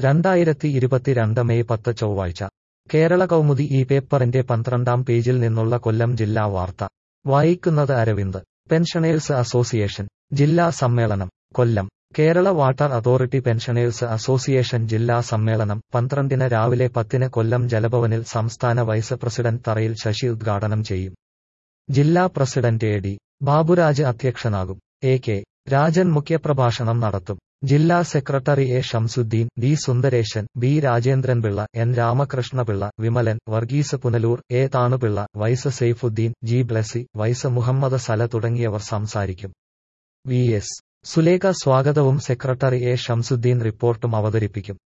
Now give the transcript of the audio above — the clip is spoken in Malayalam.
രണ്ടായിരത്തി ഇരുപത്തിരണ്ട് മെയ് പത്ത് ചൊവ്വാഴ്ച കേരള കൗമുദി ഈ പേപ്പറിന്റെ പന്ത്രണ്ടാം പേജിൽ നിന്നുള്ള കൊല്ലം ജില്ലാ വാർത്ത വായിക്കുന്നത് അരവിന്ദ് പെൻഷനേഴ്സ് അസോസിയേഷൻ ജില്ലാ സമ്മേളനം Kollam Kerala water authority pensioners association ജില്ലാ സമ്മേളനം പന്ത്രണ്ടിന് രാവിലെ പത്തിന് കൊല്ലം ജലഭവനിൽ സംസ്ഥാന വൈസ് പ്രസിഡന്റ് തറയിൽ ശശി ഉദ്ഘാടനം ചെയ്യും ജില്ലാ പ്രസിഡന്റ് എ ഡി ബാബുരാജ് അധ്യക്ഷനാകും എ കെ രാജൻ മുഖ്യപ്രഭാഷണം നടത്തും ജില്ലാ secretary A Shamsuddin D Sundaresan B Rajendranpillai N Ramakrishnapillai Vimalan Varghese Punalur A Thanupillai vice Saifuddin G Blessy vice Muhammad Sala തുടങ്ങിയവർ സംസാരിക്കും വി എസ് സുലേഖ സ്വാഗതവും സെക്രട്ടറി എ ഷംസുദ്ദീൻ റിപ്പോർട്ടും അവതരിപ്പിക്കും